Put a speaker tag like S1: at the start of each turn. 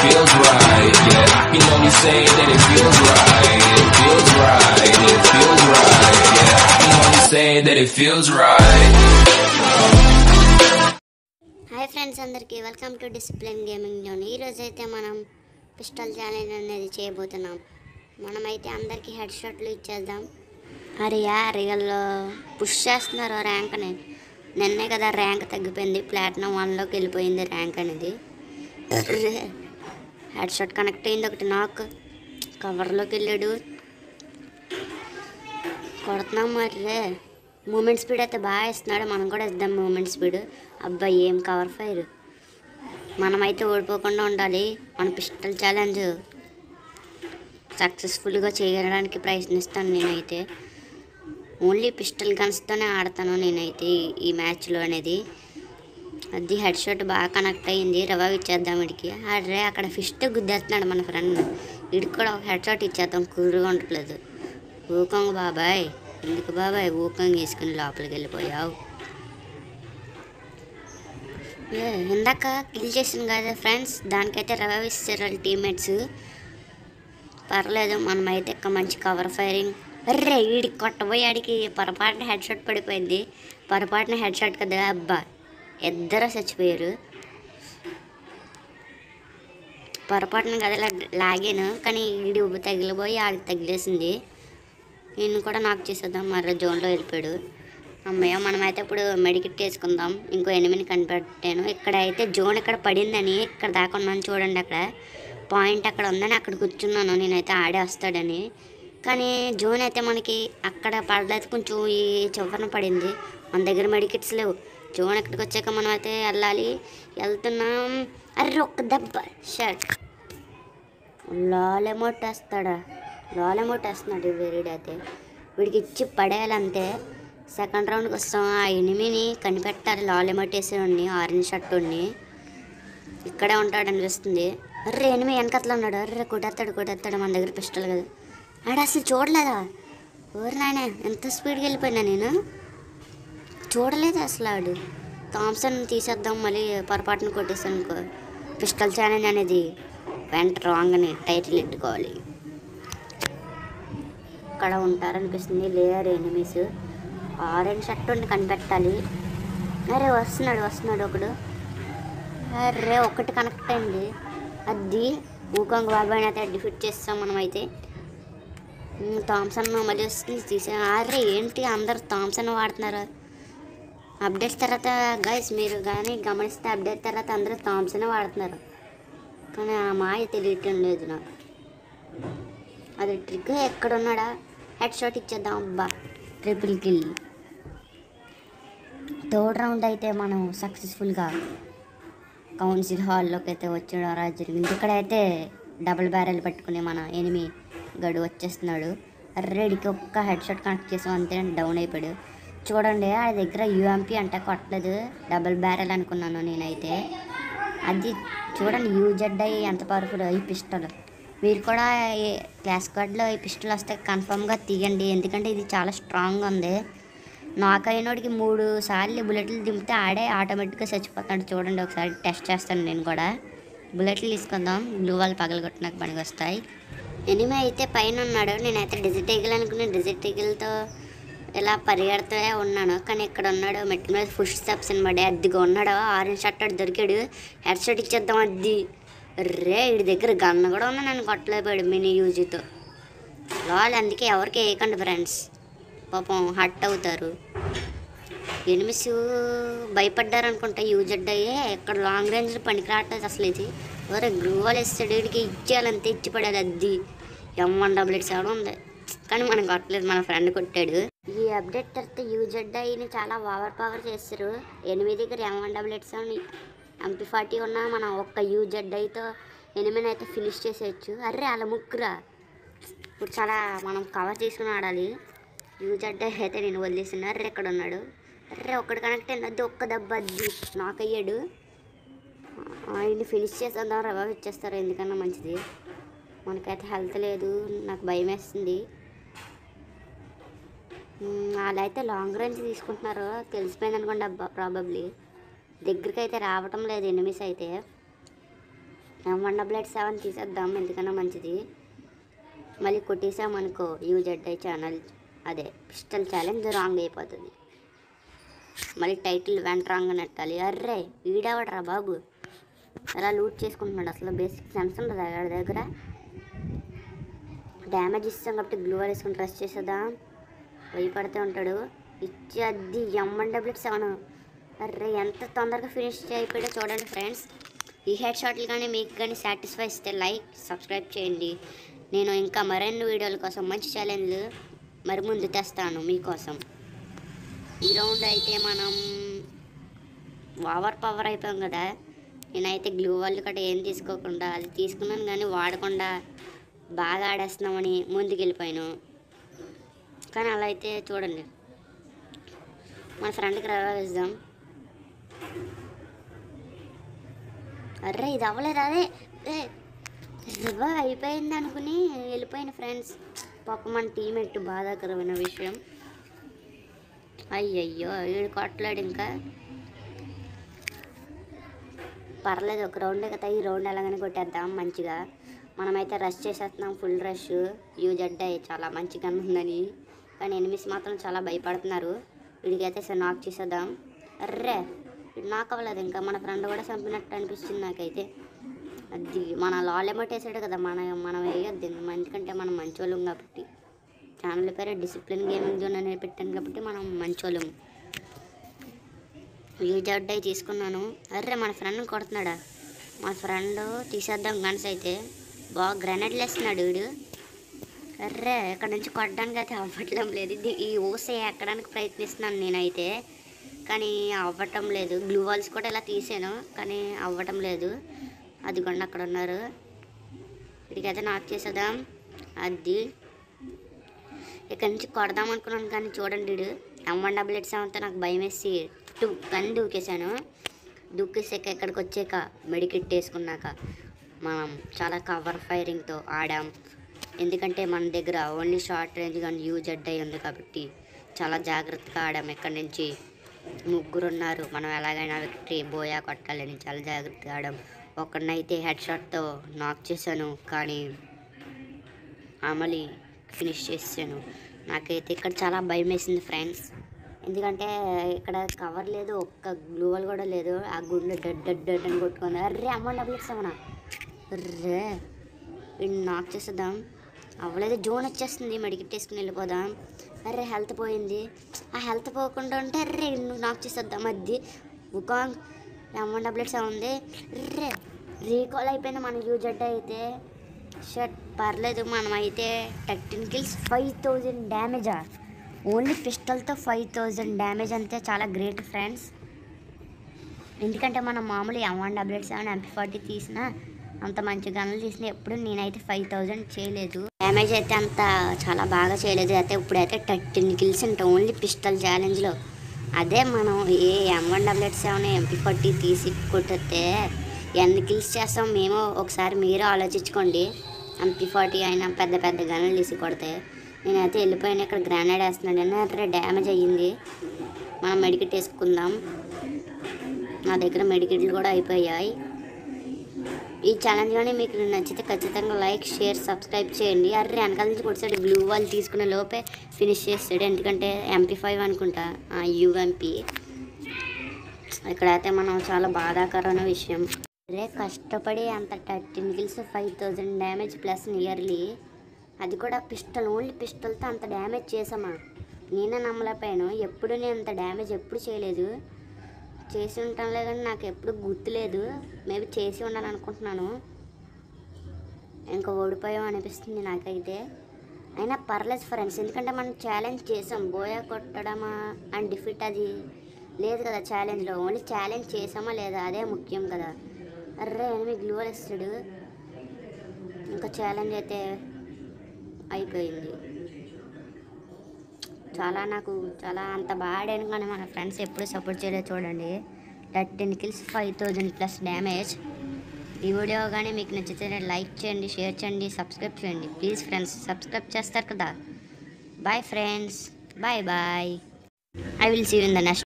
S1: feels right. Yeah, he only saying that it feels right. It feels right. It feels right. Yeah, he only saying that it feels right.
S2: Hi friends అందరికీ welcome to discipline gaming zone ఈరోజు అయితే మనం pistol challenge అనేది చేయబోతున్నాం మనమైతే అందరికీ head షాట్లు ఇచ్చేద్దాం అరే యా రియల్లో పుష్ చేస్తున్నారు ర్యాంక్ని నిన్నే కదా ర్యాంక్ తగ్గిపోయింది ప్లాటినం వన్లోకి వెళ్ళిపోయింది ర్యాంక్ అనేది హెడ్ షాట్ కనెక్ట్ అయింది ఒకటి నాకు కవర్లోకి వెళ్ళాడు కొడుతున్నాం మరి మూమెంట్ స్పీడ్ అయితే బాగా ఇస్తున్నాడు మనం కూడా ఇద్దాం మూమెంట్ స్పీడ్ అబ్బాయి ఏం కవర్ ఫైర్ మనమైతే ఓడిపోకుండా ఉండాలి మన పిస్టల్ ఛాలెంజ్ సక్సెస్ఫుల్గా చేయడానికి ప్రయత్నిస్తాను నేనైతే ఓన్లీ పిస్టల్ గన్స్తోనే ఆడతాను నేనైతే ఈ- ఈ మ్యాచ్లో అనేది అది హెడ్ షాట్ బాగా కనెక్ట్ అయ్యింది రవాగ్ ఇచ్చేద్దాం వీడికి అరే అక్కడ ఫిస్ట్ గుద్దేస్తున్నాడు మన ఫ్రెండ్ వీడికి కూడా ఒక హెడ్ షాట్ ఇచ్చేద్దాం కూరుగా ఉండట్లేదు ఊకంగ్ బాబాయ్ ఎందుకు బాబాయ్ ఊకంగ్ వేసుకుని లోపలికి వెళ్ళిపోయావు ఏ, ఇందాక కిల్ చేసింది కదా ఫ్రెండ్స్ దానికైతే రవాగ్ ఇస్తారు వాళ్ళ టీమ్మేట్స్ పర్లేదు మనమైతే ఇక మంచి కవర్ ఫైరింగ్ అర్రే వీడికి కొట్టబోయి ఆడికి పొరపాటున హెడ్ షాట్ పడిపోయింది పొరపాటున హెడ్ షాట్ కదా అబ్బా ఇద్దరు చచ్చిపోయారు పొరపాటున కదా లా- లాగాను కానీ వీడి ఉబ్బు తగిలిపోయి ఆడికి తగిలేసింది నేను కూడా నాకు చేసేద్దాం మరో జోన్లో వెళ్ళిపోయాడు అమ్మయ్య మనమైతే ఇప్పుడు మెడికిట్ వేసుకుందాం ఇంకో ఎనిమిది కనిపెట్టాను ఇక్కడ అయితే జోన్ ఇక్కడ పడిందని ఇక్కడ దాకా ఉన్నాను చూడండి అక్కడ పాయింట్ అక్కడ ఉందని అక్కడ కూర్చున్నాను నేనైతే ఆడే వస్తాడని కానీ జోన్ అయితే మనకి అక్కడ పడలేదు కొంచెం ఈ చివరన పడింది మన దగ్గర మెడికిట్స్ లేవు జోన్ ఎక్కడికి వచ్చాక మనం అయితే వెళ్ళాలి వెళ్తున్నాం అర్రే ఒక్క దెబ్బ షర్ట్ లాలెమొట్టేస్తాడా లాలెమొట్టేస్తున్నాడు వీరుడు అయితే వీడికి ఇచ్చి పడేయాలంతే సెకండ్ రౌండ్కి వస్తాం ఆ ఎనిమిని కనిపెట్టాలి లాలెమొట్టేసేవాడిని ఆరెంజ్ షర్టుని ఇక్కడే ఉంటాడు అనిపిస్తుంది అర్రే ఎనిమి వెనకట్లా ఉన్నాడు అర్రే కొట్టేస్తాడు కొట్టేస్తాడు మన దగ్గర పిస్టల్ కదా ఆడ అసలు చూడలేదా ఓరు నాయన ఎంత స్పీడ్కి వెళ్ళిపోయినా నేను చూడలేదు అసలు ఆడు థామ్సన్ తీసేద్దాం మళ్ళీ పొరపాటున కొట్టేసాను అనుకో పిస్టల్ ఛాలెంజ్ అనేది వెంట రాంగ్ అని టైటిల్ ఎట్టుకోవాలి ఇక్కడ ఉంటారనిపిస్తుంది లేయర్ ఎనిమీస్ ఆరెంజ్ షర్ట్ ఉండి కనిపెట్టాలి అరే వస్తున్నాడు వస్తున్నాడు ఒకడు అరే ఒకటి కనెక్ట్ అయింది అది ఊకంగ్ బాబాయ్ అయితే డిఫిట్ చేస్తాం మనమైతే ఉమ్, థామ్సన్ మళ్ళీ వస్తుంది తీసా అరే ఏంటి అందరు థామ్సన్ వాడుతున్నారు అప్డేట్స్ తర్వాత గైస్ మీరు కానీ గమనిస్తే అప్డేట్ తర్వాత అందరూ థామ్సన్ వాడుతున్నారు కానీ ఆ మాయ తెలియటం లేదు నాకు అది ట్రిక్ ఎక్కడ ఉన్నాడా హెడ్ షాట్ ఇచ్చేద్దాం అబ్బా ట్రిపుల్ కిల్ థర్డ్ రౌండ్ అయితే మనం సక్సెస్ఫుల్గా కౌన్సిల్ హాల్లోకి అయితే వచ్చడం రా జరిగింది ఇక్కడైతే డబుల్ బ్యారెల్ పెట్టుకుని మన ఎనిమి గడు వచ్చేస్తున్నాడు రెడీకి ఒక్క హెడ్ షాట్ కనెక్ట్ చేసాం అంతే డౌన్ అయిపోయాడు చూడండి ఆ దగ్గర యూఎంపీ అంటే కొట్టలేదు డబుల్ బ్యారెల్ అనుకున్నాను నేనైతే అది చూడండి యూజెడ్ అయ్యి ఎంత పవర్ఫుల్ ఈ పిస్టల్ మీరు కూడా ఈ క్లాస్ కార్డ్లో ఈ పిస్టల్ వస్తే కన్ఫామ్గా తీయండి ఎందుకంటే ఇది చాలా స్ట్రాంగ్గా ఉంది నాకు అయినోడికి మూడు సార్లు బుల్లెట్లు దింపితే ఆడే ఆటోమేటిక్గా చచ్చిపోతాడు చూడండి ఒకసారి టెస్ట్ చేస్తాను నేను కూడా బుల్లెట్లు తీసుకుందాం బ్లూ వాళ్ళు పగలగొట్టినాక పనికి వస్తాయి ఎనిమి అయితే పైన ఉన్నాడు నేనైతే డిజిట్ ఈగిల్ అనుకుని డిజిట్ ఈగిల్తో ఇలా పరిగెడుతూ ఉన్నాను కానీ ఇక్కడ ఉన్నాడు మెట్ల మీద ఫుష్ స్టెప్స్ అనమాట అద్దిగా ఉన్నాడు ఆరెంజ్ షర్ట్ అటు దొరికాడు హెడ్ షర్ట్ ఇచ్చేద్దాం అద్ది రే వీడి దగ్గర గన్న కూడా ఉంది నన్ను కొట్టలేకపోయాడు మినీ యూజీతో లాల్ అందుకే ఎవరికి వేయకండి ఫ్రెండ్స్ పాపం హట్ అవుతారు ఎనిమిస్ భయపడ్డారు అనుకుంటా యూజెడ్ అయ్యే ఇక్కడ లాంగ్ రేంజ్ పనికి రావట్లేదు అసలు ఇది ఎవరే గ్రూవాల్ వేస్తాడు వీడికి ఇచ్చేయాలంతే ఇచ్చి పడేది అద్ది M one double eight seven ఉంది కానీ మనం కొట్టలేదు మన ఫ్రెండ్ కొట్టాడు ఈ అప్డేట్ తర్వాత యూజెడ్ అయ్యి చాలా ఓవర్ పవర్ చేస్తారు ఎనిమిది దగ్గర M one double eight seven MP forty ఉన్నా మనం ఒక్క యూజెడ్ అయితే ఎనిమిది అయితే ఫినిష్ చేసేయచ్చు అర్రే అలా ముగ్గురా ఇప్పుడు చాలా మనం కవర్ తీసుకుని ఆడాలి యూజ్ అంటే అయితే నేను వదిలేసిన అర్రే ఎక్కడ ఉన్నాడు అర్రే ఒక్కడు కనెక్ట్ అయింది అది ఒక్క దెబ్బ అది నాకు అయ్యాడు ఆయన్ని ఫినిష్ చేసేద్దాం రవ్వ ఇచ్చేస్తారు ఎందుకన్నా మంచిది మనకైతే హెల్త్ లేదు నాకు భయం వేస్తుంది మ్మ్, వాళ్ళు అయితే లాంగ్ రేంజ్ తీసుకుంటున్నారు తెలిసిపోయింది అనుకోండి అబ్బా ప్రాబబ్లీ దగ్గరికి అయితే రావటం లేదు ఎనిమిస్ అయితే వన్ డబుల్ ఎయిట్ సెవెన్ తీసేద్దాం ఎందుకన్నా మంచిది మళ్ళీ కొట్టేసామనుకో యూజెడ్ఐ ఛానల్ అదే పిస్టల్ ఛాలెంజ్ రాంగ్ అయిపోతుంది మళ్ళీ టైటిల్ వెంట రాంగ్ అని నెట్టాలి అర్రే వీడవడరా బాబు ఎలా లూట్ చేసుకుంటున్నాడు అసలు బేసిక్ సెన్స్ ఉండదు వాడి దగ్గర డ్యామేజ్ ఇస్తాం కాబట్టి గ్లూ వేసుకుని ట్రస్ట్ చేసేదా భయపడుతూ ఉంటాడు ఇచ్చి అది ఎమ్మన్ డబ్లెట్ సెవెన్ అర్రే ఎంత తొందరగా ఫినిష్ అయిపోయాడో చూడండి ఫ్రెండ్స్ ఈ హెడ్ షాట్లు కానీ మీకు కానీ సాటిస్ఫై ఇస్తే లైక్ సబ్స్క్రైబ్ చేయండి నేను ఇంకా మరిన్ని వీడియోల కోసం మంచి ఛాలెంజ్లు మరి ముందు తెస్తాను మీకోసం ఈ రౌండ్ అయితే మనం ఓవర్ పవర్ అయిపోయాం కదా నేనైతే గ్లూ వాళ్ళు కూడా ఏం తీసుకోకుండా అది తీసుకున్నాను కానీ వాడకుండా బాగా ఆడేస్తున్నామని ముందుకు వెళ్ళిపోయాను కానీ అలా అయితే చూడండి మన ఫ్రెండ్కి రవాయిద్దాం అర్రే ఇది అవ్వలేదు అదే ఏ, రివా అయిపోయింది అనుకుని వెళ్ళిపోయిన ఫ్రెండ్స్ పాప మన టీమేట్ బాధాకరమైన విషయం అయ్యయ్యో వీడు కొట్టలేడు ఇంకా పర్లేదు ఒక రౌండ్ కదా ఈ రౌండ్ ఎలాగైనా కొట్టేద్దాం మంచిగా మనమైతే రష్ చేసేస్తున్నాం ఫుల్ రష్ యూజ్ అడ్డాయి చాలా మంచి గన్ ఉందని కానీ ఎనిమిస్ మాత్రం చాలా భయపడుతున్నారు వీడికైతే సరే నాక్ చేసేద్దాం అర్రే వీడు నాక్ అవ్వలేదు ఇంకా మన ఫ్రెండ్ కూడా చంపినట్టు అనిపిస్తుంది నాకైతే అది మన లాలెమట్ వేసాడు కదా మన మనం వేయొద్దు ఎందుకంటే మనం మంచోళ్ళం కాబట్టి ఛానల్ పేరు డిసిప్లిన్ గేమింగ్ జోన్ అనేది పెట్టాను కాబట్టి మనం మంచోళ్ళం ఈ జడ్డై తీసుకున్నాను అర్రే మన ఫ్రెండ్ కొడుతున్నాడా మా ఫ్రెండ్ తీసేద్దాం గన్స్ అయితే బాగా గ్రెనేడ్లు వేస్తున్నాడు వీడు అర్రే ఇక్కడ నుంచి కొట్టడానికి అయితే అవ్వట్లం లేదు ఇది ఈ ఊసే ఎక్కడానికి ప్రయత్నిస్తున్నాను నేనైతే కానీ అవ్వటం లేదు గ్లూ వాల్స్ కూడా ఇలా తీసాను కానీ అవ్వటం లేదు అదిగోండి అక్కడ ఉన్నారు వీడికైతే నాక్ చేసేద్దాం అది ఇక్కడ నుంచి కొడదాం అనుకున్నాను కానీ చూడండి వీడు ఎం వన్ డబుల్ ఎయిట్ సెవెన్తో నాకు భయం వేసి టూ గన్ దూకేశాను దూకేసాక ఇక్కడికి వచ్చాక మెడికిట్ వేసుకున్నాక మనం చాలా కవర్ ఫైరింగ్తో ఆడాం ఎందుకంటే మన దగ్గర ఓన్లీ షార్ట్ రేంజ్ కానీ యూజ్ అడ్డై ఉంది కాబట్టి చాలా జాగ్రత్తగా ఆడాం ఇక్కడి నుంచి ముగ్గురు ఉన్నారు మనం ఎలాగైనా విక్టరీ బోయా కొట్టాలని చాలా జాగ్రత్తగా ఆడాం ఒకడినైతే హెడ్ షాట్తో నాక్ చేశాను కానీ అమలి ఫినిష్ చేసాను నాకైతే ఇక్కడ చాలా భయం వేసింది ఫ్రెండ్స్ ఎందుకంటే ఇక్కడ కవర్ లేదు ఒక్క గ్లూవల్ కూడా లేదు ఆ గుండె డెడ్ డెడ్ డెడ్ అని కొట్టుకుంది అర్రే అమ్మ డబ్బులు ఇస్తామన్నా అర్రే వీడిని నాక్ చేసేద్దాం అవ్వలేదు జోన్ వచ్చేస్తుంది మెడికెట్ వేసుకుని వెళ్ళిపోదాం అర్రే హెల్త్ పోయింది ఆ హెల్త్ పోకుండా ఉంటే అర్రే నువ్వు నాక్ చేసేద్దాం అది ఉకాంగ్ అమ్మ డబ్లెట్స్ ఉంది రే రీకాల్ అయిపోయింది మన యూజ్ అడ్డ అయితే షర్ట్ పర్లేదు మనమైతే థర్టీన్ కిల్స్ ఫైవ్ థౌజండ్ డ్యామేజా ఓన్లీ పిస్టల్తో ఫైవ్ థౌజండ్ డ్యామేజ్ అంతే చాలా గ్రేట్ ఫ్రెండ్స్ ఎందుకంటే మనం మామూలు ఎం వన్ డబ్ల్యూట్ సెవెన్ ఎంపీ ఫార్టీ తీసిన అంత మంచి గన్నులు తీసిన ఎప్పుడు నేనైతే ఫైవ్ థౌజండ్ చేయలేదు డ్యామేజ్ అయితే అంత చాలా బాగా చేయలేదు అయితే ఇప్పుడైతే థర్టీన్ కిల్స్ అంట ఓన్లీ పిస్టల్ ఛాలెంజ్లో అదే మనం ఏ ఎం వన్ డబ్ల్యూట్ సెవెన్ ఎంపీ ఫార్టీ తీసి కొట్టితే ఎన్ని కిల్స్ చేస్తాం మేము ఒకసారి మీరు ఆలోచించుకోండి ఎంపీ ఫార్టీ అయినా పెద్ద పెద్ద గన్నులు తీసి కొడితే నేనైతే వెళ్ళిపోయిన ఇక్కడ గ్రానైడ్ వేస్తున్నాడు అక్కడ డ్యామేజ్ అయ్యింది మనం మెడికెట్ వేసుకుందాం నా దగ్గర మెడికెట్లు కూడా అయిపోయాయి ఈ ఛాలెంజ్ కానీ మీకు నచ్చితే ఖచ్చితంగా లైక్ షేర్ సబ్స్క్రైబ్ చేయండి అర్రే వెనకాల నుంచి కొట్టాడు బ్లూ వాల్ తీసుకునే లోపే ఫినిష్ చేస్తాడు ఎందుకంటే ఎంపీ ఫైవ్ అనుకుంటా యూఎంపీ ఇక్కడైతే మనం చాలా బాధాకరమైన విషయం అరే కష్టపడి అంత thirteen kills five thousand damage plus nearly అది కూడా పిస్టల్ ఓన్లీ పిస్టల్తో అంత డ్యామేజ్ చేసామా నేనే నమ్మలేకపోయాను ఎప్పుడు నేను అంత డ్యామేజ్ ఎప్పుడు చేయలేదు చేసి ఉంటానులే కానీ నాకు ఎప్పుడు గుర్తులేదు మేబీ చేసి ఉండాలి అనుకుంటున్నాను ఇంకా ఓడిపోయాం అనిపిస్తుంది నాకైతే అయినా పర్లేదు ఫ్రెండ్స్ ఎందుకంటే మనం ఛాలెంజ్ చేసాం బోయా కొట్టడమా అండ్ డిఫిట్ అది లేదు కదా ఛాలెంజ్లో ఓన్లీ ఛాలెంజ్ చేసామా లేదా అదే ముఖ్యం కదా అర్రే ఎనిమిది గ్లూవల్ ఇస్తాడు ఇంకా ఛాలెంజ్ అయితే అయిపోయింది చాలా నాకు చాలా అంత బాగా ఆడాను కానీ మన ఫ్రెండ్స్ ఎప్పుడు సపోర్ట్ చేయలేదు చూడండి thirteen kills five thousand plus damage ఈ వీడియో కానీ మీకు నచ్చితే లైక్ చేయండి షేర్ చేయండి సబ్స్క్రైబ్ చేయండి ప్లీజ్ ఫ్రెండ్స్ సబ్స్క్రైబ్ చేస్తారు కదా bye friends bye bye I will see in the next